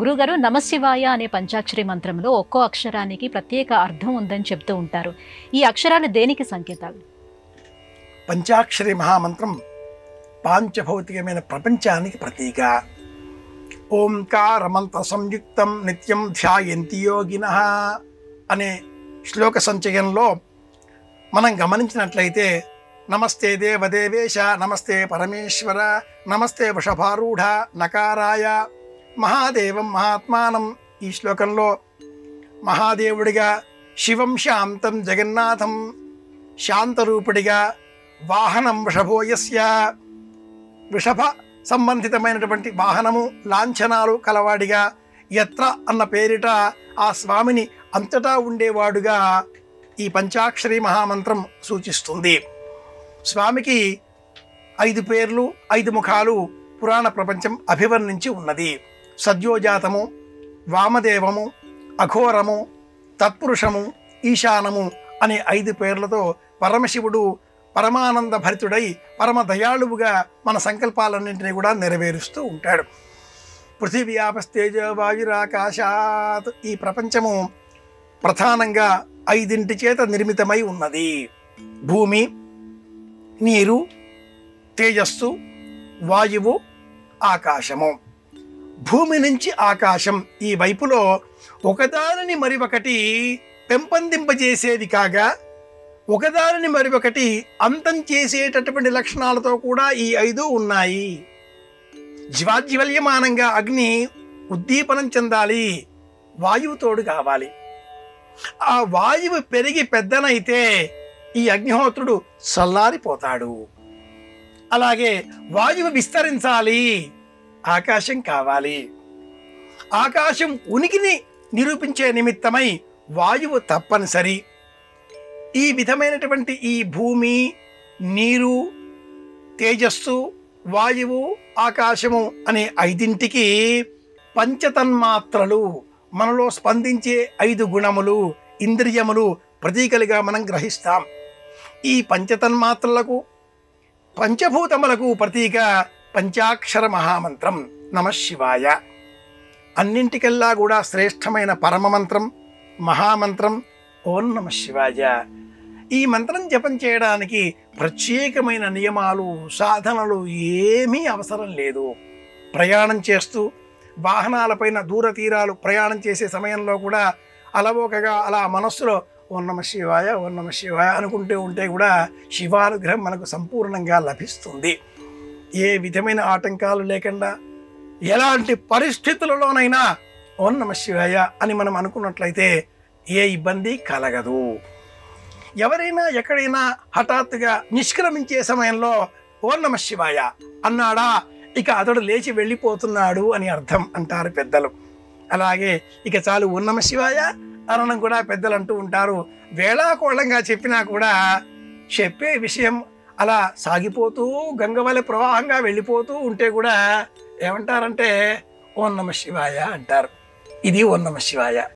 గురుగారు నమశివాయ అనే పంచాక్షరి మంత్రంలో ఒక్కో అక్షరానికి ప్రత్యేక అర్థం ఉందని చెప్తూ ఉంటారు ఈ అక్షరాలు దేనికి సంకేతాలు పంచాక్షరి మహామంత్రం పాంచభౌతికమైన ప్రపంచానికి ప్రతీక ఓంకార మంత్ర సంయుక్తం నిత్యం ధ్యాయంతి యోగిన అనే శ్లోక సంచయంలో మనం గమనించినట్లయితే నమస్తే దేవదేవేశ నమస్తే పరమేశ్వర నమస్తే వృషభారూఢ నకారాయ మహాదేవం మహాత్మానం ఈ శ్లోకంలో మహాదేవుడిగా శివం శాంతం జగన్నాథం శాంతరూపుడిగా వాహనం వృషభోయస్య వృషభ సంబంధితమైనటువంటి వాహనము లాంఛనాలు కలవాడిగా యత్ర అన్న పేరిట ఆ స్వామిని అంతటా ఉండేవాడుగా ఈ పంచాక్షరి మహామంత్రం సూచిస్తుంది స్వామికి ఐదు పేర్లు ఐదు ముఖాలు పురాణ ప్రపంచం అభివర్ణించి ఉన్నది సద్యోజాతము వామదేవము అఘోరము తత్పురుషము ఈశానము అనే ఐదు పేర్లతో పరమశివుడు పరమానంద భరితుడై పరమ దయాళువుగా మన సంకల్పాలన్నింటినీ కూడా నెరవేరుస్తూ ఉంటాడు పృథివీ ఆపస్తేజ వాయురాకాశాత్ ఈ ప్రపంచము ప్రధానంగా ఐదింటి చేత నిర్మితమై ఉన్నది భూమి నీరు తేజస్సు వాయువు ఆకాశము భూమి నుంచి ఆకాశం ఈ వైపులో ఒకదానిని మరి ఒకటి పెంపొందింపజేసేది కాగా ఒకదానిని మరి ఒకటి అంతం చేసేటటువంటి లక్షణాలతో కూడా ఈ ఐదు ఉన్నాయి జ్వాజ్వల్యమానంగా అగ్ని ఉద్దీపనం చెందాలి వాయువు తోడు కావాలి ఆ వాయువు పెరిగి పెద్దనైతే ఈ అగ్నిహోత్రుడు చల్లారిపోతాడు అలాగే వాయువు విస్తరించాలి ఆకాశం కావాలి ఆకాశం ఉనికిని నిరూపించే నిమిత్తమై వాయువు తప్పనిసరి ఈ విధమైనటువంటి ఈ భూమి నీరు తేజస్సు వాయువు ఆకాశము అనే ఐదింటికి పంచతన్మాత్రలు మనలో స్పందించే ఐదు గుణములు ఇంద్రియములు ప్రతీకలుగా మనం గ్రహిస్తాం ఈ పంచతన్మాత్రలకు పంచభూతములకు ప్రతీక పంచాక్షర మహామంత్రం నమ శివాయ అన్నింటికల్లా కూడా శ్రేష్టమైన పరమమంత్రం మహామంత్రం ఓం నమ శివాయ ఈ మంత్రం జపం చేయడానికి ప్రత్యేకమైన నియమాలు సాధనలు ఏమీ అవసరం లేదు ప్రయాణం చేస్తూ వాహనాలపైన దూర తీరాలు ప్రయాణం చేసే సమయంలో కూడా అలవోకగా అలా మనస్సులో ఓం నమ శివాయ ఓం నమ శివాయ అనుకుంటూ ఉంటే కూడా శివానుగ్రహం మనకు సంపూర్ణంగా లభిస్తుంది ఏ విధమైన ఆటంకాలు లేకుండా ఎలాంటి పరిస్థితులలోనైనా ఓం నమ శివాయ అని మనం అనుకున్నట్లయితే ఏ ఇబ్బంది కలగదు ఎవరైనా ఎక్కడైనా హఠాత్తుగా నిష్క్రమించే సమయంలో ఓం నమ శివాయ అన్నాడా ఇక అతడు లేచి వెళ్ళిపోతున్నాడు అని అర్థం అంటారు పెద్దలు అలాగే ఇక చాలు ఓం నమ శివాయ అనడం కూడా పెద్దలు అంటూ ఉంటారు వేళాకోళంగా చెప్పినా కూడా చెప్పే విషయం అలా సాగిపోతూ గంగవలె ప్రవాహంగా వెళ్ళిపోతూ ఉంటే కూడా ఏమంటారంటే ఓం నమ శివాయ అంటారు ఇది ఓం నమ శివాయ